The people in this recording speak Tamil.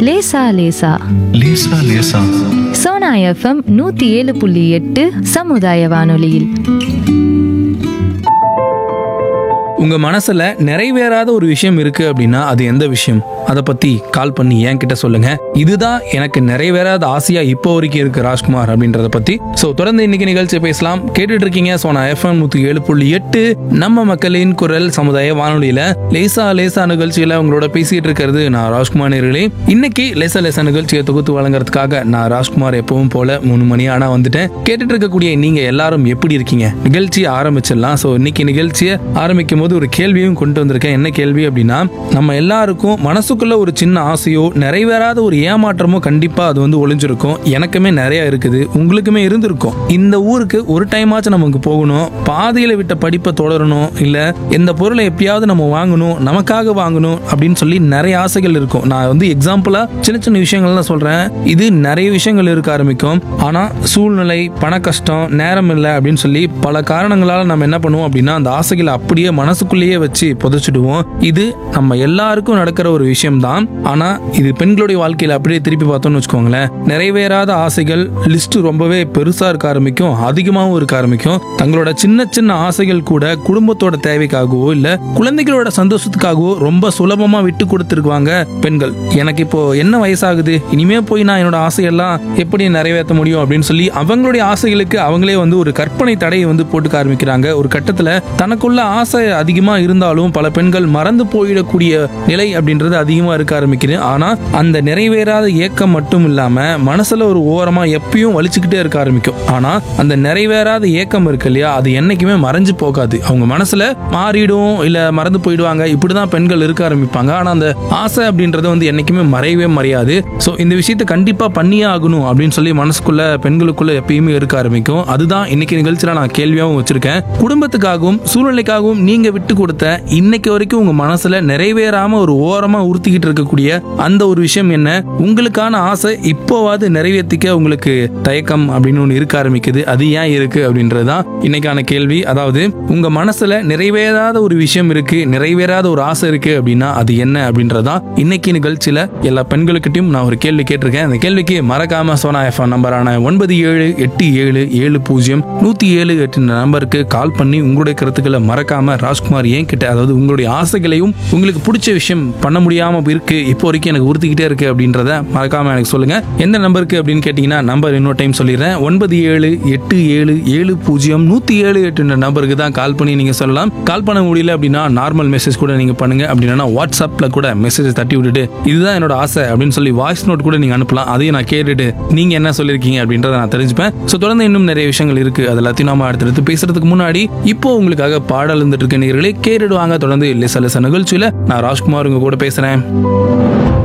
லேசா லேசா லேசா லேசா சோனா எஃப்எம் நூத்தி ஏழு புள்ளி எட்டு சமுதாய வானொலியில் உங்க மனசுல நிறைவேறாத ஒரு விஷயம் இருக்கு அப்படின்னா அது எந்த விஷயம் அதை பத்தி கால் பண்ணி என்கிட்ட சொல்லுங்க இதுதான் எனக்கு நிறைவேறாத ஆசையா இப்போ வரைக்கும் இருக்கு ராஜ்குமார் அப்படின்றத பத்தி சோ தொடர்ந்து இன்னைக்கு நிகழ்ச்சி பேசலாம் கேட்டுட்டு இருக்கீங்க சோனா எஃப்எம் நூத்தி ஏழு புள்ளி எட்டு நம்ம மக்களின் குரல் சமுதாய வானொலியில லேசா லேசா நிகழ்ச்சியில உங்களோட பேசிட்டு இருக்கிறது நான் ராஜ்குமார் நேர்களே இன்னைக்கு லேசா லேசா நிகழ்ச்சியை தொகுத்து வழங்குறதுக்காக நான் ராஜ்குமார் எப்பவும் போல மூணு மணி ஆனா வந்துட்டேன் கேட்டுட்டு இருக்கக்கூடிய நீங்க எல்லாரும் எப்படி இருக்கீங்க நிகழ்ச்சியை ஆரம்பிச்சிடலாம் ஸோ இன்னைக்கு நிகழ்ச்சியை ஆரம்பிக்கும் போது ஒரு கேள்வியும் கொண்டு வந்திருக்கேன் என்ன கேள்வி அப்படின்னா நம்ம எல்லாருக்கும் மனசுக்குள்ள ஒரு சின்ன ஆசையோ நிறைவேறாத ஒரு ஏமாற்றமோ கண்டிப்பா அது வந்து ஒளிஞ்சிருக்கும் எனக்குமே நிறைய இருக்குது உங்களுக்குமே இருந்திருக்கும் இந்த ஊருக்கு ஒரு டைம் ஆச்சும் நமக்கு போகணும் பாதையில விட்ட படிப்பை தொடரணும் இல்ல இந்த பொருளை எப்படியாவது நம்ம வாங்கணும் நமக்காக வாங்கணும் அப்படின்னு சொல்லி நிறைய ஆசைகள் இருக்கும் நான் வந்து எக்ஸாம்பிளா சின்ன சின்ன விஷயங்கள்லாம் சொல்றேன் இது நிறைய விஷயங்கள் இருக்க ஆரம்பிக்கும் ஆனா சூழ்நிலை பண கஷ்டம் நேரம் இல்லை அப்படின்னு சொல்லி பல காரணங்களால நம்ம என்ன பண்ணுவோம் அப்படின்னா அந்த ஆசைகளை அப்படியே மனசுக்குள்ளேயே வச்சு புதைச்சிடுவோம் இது நம்ம எல்லாருக்கும் நடக்கிற ஒரு விஷயம் தான் ஆனா இது பெண்களுடைய வாழ்க்கையில அப்படியே திருப்பி பார்த்தோம்னு வச்சுக்கோங்களேன் நிறைவேறாத ஆசைகள் லிஸ்ட் ரொம்பவே பெருசா இருக்க ஆரம்பிக்கும் அதிகமாகவும் இருக்க ஆரம்பிக்கும் தங்களோட சின்ன சின்ன ஆசைகள் கூட குடும்பத்தோட தேவைக்காகவோ இல்ல குழந்தைகளோட சந்தோஷத்துக்காகவோ ரொம்ப சுலபமா விட்டு கொடுத்துருக்குவாங்க பெண்கள் எனக்கு இப்போ என்ன வயசாகுது இனிமே போய் நான் என்னோட ஆசையெல்லாம் எப்படி நிறைவேற்ற முடியும் அப்படின்னு சொல்லி அவங்களுடைய ஆசைகளுக்கு அவங்களே வந்து ஒரு கற்பனை தடையை வந்து போட்டுக்க ஆரம்பிக்கிறாங்க ஒரு கட்டத்துல தனக்குள்ள ஆசை அதிகமா இருந்தாலும் பல பெண்கள் மறந்து போயிடக்கூடிய நிலை அப்படின்றது அதிகமா இருக்க ஆரம்பிக்குது ஆனா அந்த நிறைவேறாத ஏக்கம் மட்டும் இல்லாம மனசுல ஒரு ஓரமா எப்பயும் வலிச்சுக்கிட்டே இருக்க ஆரம்பிக்கும் ஆனா அந்த நிறைவேறாத ஏக்கம் இருக்கு இல்லையா அது என்னைக்குமே மறைஞ்சு போகாது அவங்க மனசுல மாறிடும் இல்ல மறந்து போயிடுவாங்க இப்படிதான் பெண்கள் இருக்க ஆரம்பிப்பாங்க ஆனா அந்த ஆசை அப்படின்றது வந்து என்னைக்குமே மறையவே மறையாது சோ இந்த விஷயத்தை கண்டிப்பா பண்ணியே ஆகணும் அப்படின்னு சொல்லி மனசுக்குள்ள பெண்களுக்குள்ள எப்பயுமே இருக்க ஆரம்பிக்கும் அதுதான் இன்னைக்கு நிகழ்ச்சியில நான் கேள்வியாகவும் வச்சிருக்கேன் குடும்பத்துக்காகவும் சூழ்நிலைக்காகவும் நீங்க விட்டு கொடுத்த இன்னைக்கு வரைக்கும் உங்க மனசுல நிறைவேறாம ஒரு ஓரமா உறுத்திக்கிட்டு இருக்கக்கூடிய அந்த ஒரு விஷயம் என்ன உங்களுக்கான ஆசை இப்போவாது நிறைவேற்றிக்க உங்களுக்கு தயக்கம் அப்படின்னு ஒன்று இருக்க ஆரம்பிக்குது அது ஏன் இருக்கு அப்படின்றதுதான் இன்னைக்கான கேள்வி அதாவது உங்க மனசுல நிறைவேறாத ஒரு விஷயம் இருக்கு நிறைவேறாத ஒரு ஆசை இருக்கு அப்படின்னா அது என்ன அப்படின்றதுதான் இன்னைக்கு நிகழ்ச்சியில எல்லா பெண்களுக்கிட்டையும் நான் ஒரு கேள்வி கேட்டிருக்கேன் அந்த கேள்விக்கு மறக்காம சோனா எஃப்எம் நம்பரான ஒன்பது ஏழு எட்டு ஏழு ஏழு பூஜ்ஜியம் நூத்தி ஏழு எட்டு நம்பருக்கு கால் பண்ணி உங்களுடைய கருத்துக்களை மறக்காம ராஜ்குமார் ஏன் கிட்ட அதாவது உங்களுடைய ஆசைகளையும் உங்களுக்கு பிடிச்ச விஷயம் பண்ண முடியாம இருக்கு இப்போ வரைக்கும் எனக்கு உறுத்திக்கிட்டே இருக்கு அப்படின்றத மறக்காம எனக்கு சொல்லுங்க எந்த நம்பருக்கு அப்படின்னு கேட்டீங்கன்னா நம்பர் இன்னொரு டைம் சொல்லிடுறேன் ஒன்பது ஏழு எட்டு ஏழு ஏழு பூஜ்ஜியம் நூத்தி ஏழு எட்டு நம்பருக்கு தான் கால் பண்ணி நீங்க சொல்லலாம் கால் பண்ண முடியல அப்படின்னா நார்மல் மெசேஜ் கூட நீங்க பண்ணுங்க அப்படின்னா வாட்ஸ்அப்ல கூட மெசேஜ் தட்டி விட்டுட்டு இதுதான் என்னோட ஆசை அப்படின்னு சொல்லி வாய்ஸ் நோட் கூட நீங்க அனுப்பலாம் அதையும் நான் கேட்டுட்டு நீங்க என்ன சொல்லிருக்கீங்க அப்படின்றத நான் தெரிஞ்சுப்பேன் ஸோ தொடர்ந்து இன்னும் நிறைய விஷயங்கள் இருக்கு அது எல்லாத்தையும் நாம அடுத்தடுத்து பேசுறதுக்கு முன்னாடி இப்போ உங்களுக்காக பாடல் இருந்துட்டு இருக்க நேர்களே கேட்டுடுவாங்க தொடர்ந்து லிச லிச நிகழ்ச்சியில நான் ராஜ்குமார் உங்க கூட பேசுறேன்